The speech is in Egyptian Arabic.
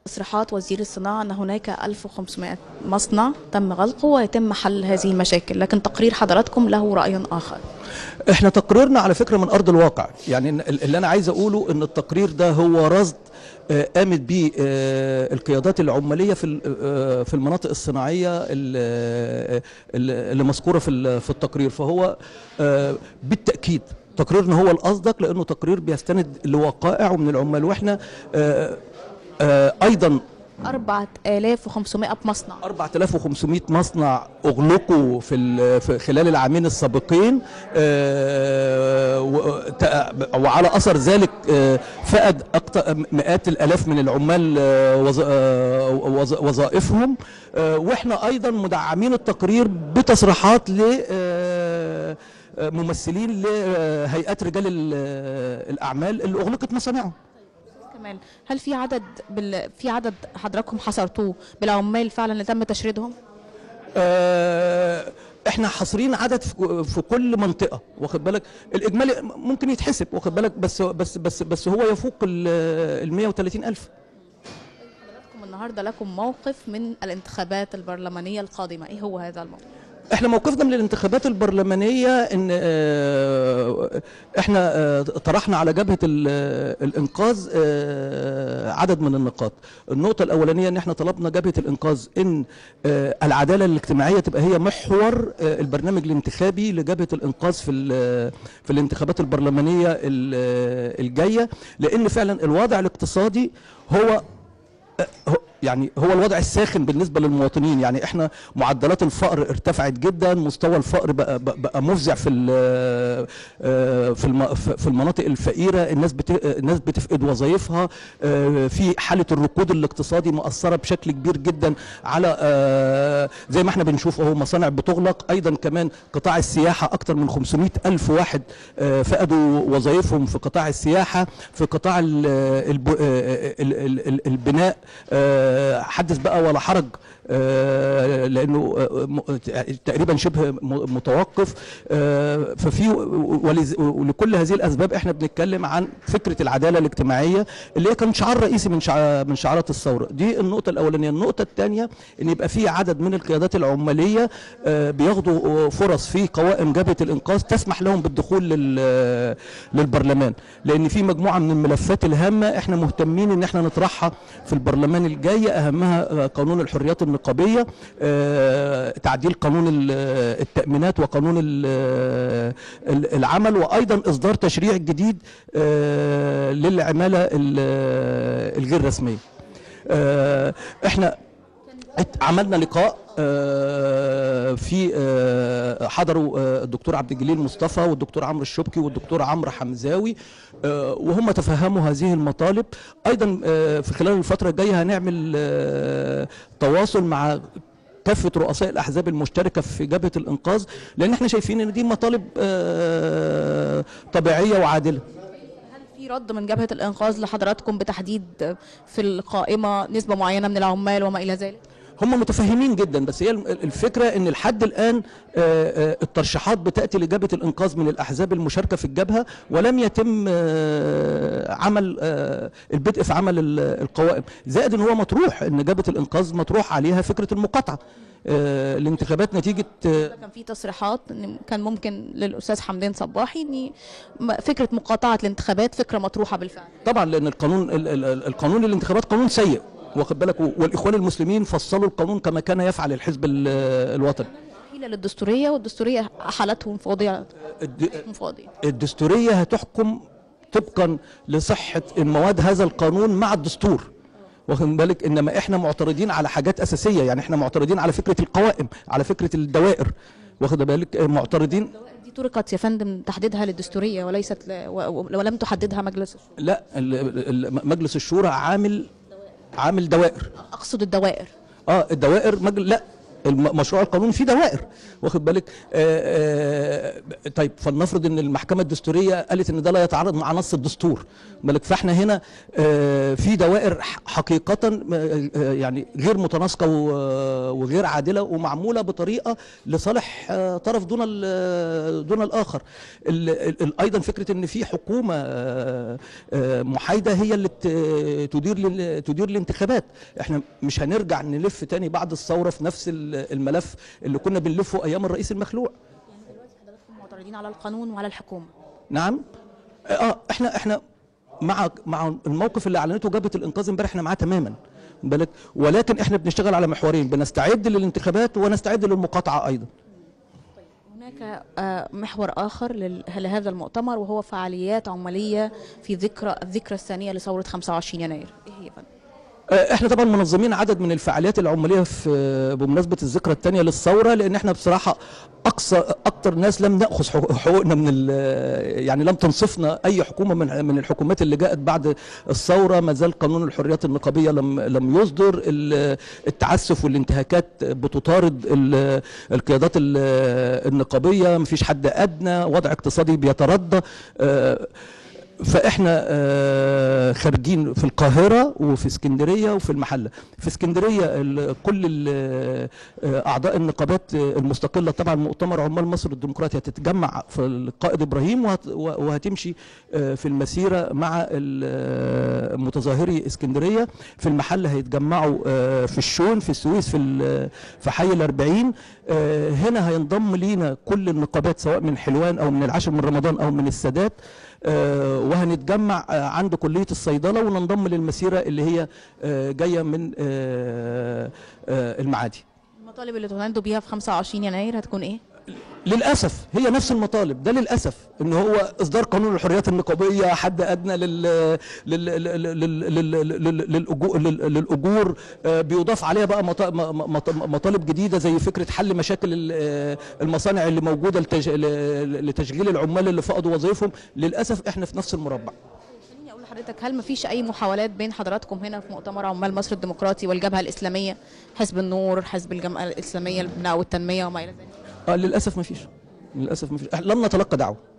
تصريحات وزير الصناعة أن هناك 1500 مصنع تم غلقه ويتم حل هذه المشاكل لكن تقرير حضراتكم له رأي آخر احنا تقريرنا على فكره من ارض الواقع يعني إن- اللي انا عايز اقوله ان التقرير ده هو رصد آه، قامت به آه، القيادات العماليه في ال- آه، في المناطق الصناعيه ال- ال- اللي مذكوره في ال- في التقرير فهو آه، بالتاكيد تقريرنا هو الاصدق لانه تقرير بيستند لوقائع ومن العمال واحنا آه، آه، ايضا 4500 مصنع 4500 مصنع اغلقوا في ال- في خلال العامين السابقين آه، و- ت- وعلى اثر ذلك آه، فقد أكتر مئات الالاف من العمال آه، وظ- آه، وظ- وظائفهم آه، واحنا ايضا مدعمين التقرير بتصريحات ل آه، آه، ممثلين لهيئات رجال ال- الاعمال اللي اغلقت مصانعهم كمان هل في عدد بال... في عدد حضراتكم حصرتوه بالعمال فعلا اللي تم تشريدهم؟ آه، احنا حاصرين عدد في في كل منطقه واخد بالك الاجمالي ممكن يتحسب واخد بالك بس بس بس بس هو يفوق ال 130 الف حضراتكم النهارده لكم موقف من الانتخابات البرلمانية القادمة ايه هو هذا الموقف؟ احنا موقفنا من الانتخابات البرلمانيه ان آه، احنا آه، طرحنا على جبهه ال- الانقاذ آه، عدد من النقاط النقطه الاولانيه ان احنا طلبنا جبهه الانقاذ ان آه، العداله الاجتماعيه تبقى هي محور آه، البرنامج الانتخابي لجبهه الانقاذ في ال- في الانتخابات البرلمانيه ال- الجايه لان فعلا الوضع الاقتصادي هو هو- يعني هو الوضع الساخن بالنسبه للمواطنين يعني احنا معدلات الفقر ارتفعت جدا مستوى الفقر بقى بقى بقى مفزع في ال- آه، في الم- في المناطق الفقيره الناس بت- الناس بتفقد وظائفها آه، في حاله الركود الاقتصادي مؤثره بشكل كبير جدا على آه، زي ما احنا بنشوف اهو مصانع بتغلق ايضا كمان قطاع السياحه اكثر من 500 الف واحد آه، فقدوا وظائفهم في قطاع السياحه في قطاع ال- الب- آه، ال- ال- ال- البناء آه، حدث بقى ولا حرج آه، لانه آه، م- تقريبا شبه م- متوقف آه، ففي ولز- ولكل هذه الاسباب احنا بنتكلم عن فكره العداله الاجتماعيه اللي هي كان شعار رئيسي من شع- من شعارات الثوره دي النقطه الاولانيه النقطه الثانيه ان يبقى في عدد من القيادات العماليه آه، بياخدوا فرص في قوائم جبهه الانقاذ تسمح لهم بالدخول لل- للبرلمان لان في مجموعه من الملفات الهامه احنا مهتمين ان احنا نطرحها في البرلمان الجاي اهمها آه، قانون الحريات النقابيه آه، تعديل قانون ال- التامينات وقانون ال- ال- العمل وايضا اصدار تشريع جديد آه، للعماله ال- الغير رسميه آه، احنا ات- عملنا لقاء آه، في آه، حضروا آه، الدكتور عبد الجليل مصطفى والدكتور عمرو الشبكي والدكتور عمرو حمزاوي آه، وهم تفهموا هذه المطالب ايضا آه، في خلال الفتره الجايه هنعمل آه، تواصل مع كافه رؤساء الاحزاب المشتركه في جبهه الانقاذ لان احنا شايفين ان دي مطالب آه، طبيعيه وعادله هل في رد من جبهة الإنقاذ لحضراتكم بتحديد في القائمة نسبة معينة من العمال وما إلى ذلك؟ هم متفهمين جدا بس هي الفكره ان لحد الان آه، آه، الترشيحات بتاتي لجبهه الانقاذ من الاحزاب المشاركه في الجبهه ولم يتم آه، عمل آه، البدء في عمل ال- القوائم زائد ان هو مطروح ان جبهه الانقاذ مطروح عليها فكره المقاطعه آه، الانتخابات نتيجه آه، كان في تصريحات ان كان ممكن للاستاذ حمدان صباحي ان م- فكره مقاطعه الانتخابات فكره مطروحه بالفعل طبعا لان القانون ال- ال- ال- القانون الانتخابات قانون سيء واخد بالك والاخوان المسلمين فصلوا القانون كما كان يفعل الحزب ال- الوطني حيله للدستوريه والدستوريه حالته فاضيه الد- فاضيه الدستورية هتحكم طبقا لصحة مواد هذا القانون مع الدستور واخد بالك انما احنا معترضين على حاجات اساسيه يعني احنا معترضين على فكره القوائم على فكره الدوائر واخد بالك معترضين دي طرقت يا فندم تحديدها للدستوريه وليست ل... و... و- ولم تحددها مجلس الشورى لا ال- ال- مجلس الشورى عامل عامل دوائر اقصد الدوائر اه الدوائر مجل لا الم- مشروع القانون فيه دوائر واخد بالك آه، آه، طيب فلنفرض ان المحكمه الدستوريه قالت ان ده لا يتعارض مع نص الدستور بالك فاحنا هنا آه، في دوائر ح- حقيقه آه، آه، يعني غير متناسقه و- وغير عادله ومعموله بطريقه لصالح آه، طرف دون ال- دون الاخر ال- ال- ال- ايضا فكره ان في حكومه آه، آه، محايده هي اللي ت- تدير لل- تدير الانتخابات احنا مش هنرجع نلف تاني بعد الثوره في نفس ال- الملف اللي كنا بنلفه ايام الرئيس المخلوع يعني دلوقتي حضراتكم معترضين على القانون وعلى الحكومه نعم اه احنا احنا مع مع الموقف اللي اعلنته جبهه الانقاذ امبارح احنا معاه تماما بالك ولكن احنا بنشتغل على محورين بنستعد للانتخابات ونستعد للمقاطعه ايضا هناك آه، محور آخر لل- لهذا المؤتمر وهو فعاليات عمالية في ذكرى الذكرى الثانية لثورة 25 يناير إيه هي يا فندم؟ آه، احنا طبعا منظمين عدد من الفعاليات العماليه في بمناسبه الذكرى الثانيه للثوره لان احنا بصراحه اقصى اكتر ناس لم ناخذ حقوق- حقوقنا من ال- يعني لم تنصفنا اي حكومه من من الحكومات اللي جاءت بعد الثوره ما زال قانون الحريات النقابيه لم لم يصدر ال- التعسف والانتهاكات بتطارد ال- القيادات ال- النقابيه مفيش حد ادنى وضع اقتصادي بيتردى آه، فاحنا آه، خارجين في القاهره وفي اسكندريه وفي المحله في اسكندريه ال- كل ال- آه، اعضاء النقابات المستقله طبعا مؤتمر عمال مصر الديمقراطي هتتجمع في القائد ابراهيم وهت- وهتمشي آه، في المسيره مع ال- آه، متظاهري اسكندريه في المحله هيتجمعوا آه، في الشون في السويس في ال- في حي الأربعين آه، هنا هينضم لينا كل النقابات سواء من حلوان او من العاشر من رمضان او من السادات آه، وهنتجمع آه، عند كلية الصيدلة وننضم للمسيرة اللي هي آه، جاية من آه، آه، المعادي المطالب اللي تنادوا بيها في 25 يناير هتكون إيه؟ للاسف هي نفس المطالب ده للاسف ان هو اصدار قانون الحريات النقابيه حد ادنى لل لل لل- لل- لل- لل- للأجو- لل- للاجور آه، بيضاف عليها بقى مط- م- مط- مطالب جديده زي فكره حل مشاكل ال- آه، المصانع اللي موجوده لتج- ل- لتشغيل العمال اللي فقدوا وظائفهم للاسف احنا في نفس المربع خليني أقول لحضرتك هل مفيش أي محاولات بين حضراتكم هنا في مؤتمر عمال مصر الديمقراطي والجبهة الإسلامية حزب النور حزب الجمعية الإسلامية للبناء والتنمية وما إلى ذلك؟ آه للاسف ما فيش للاسف ما فيش لم نتلقى دعوه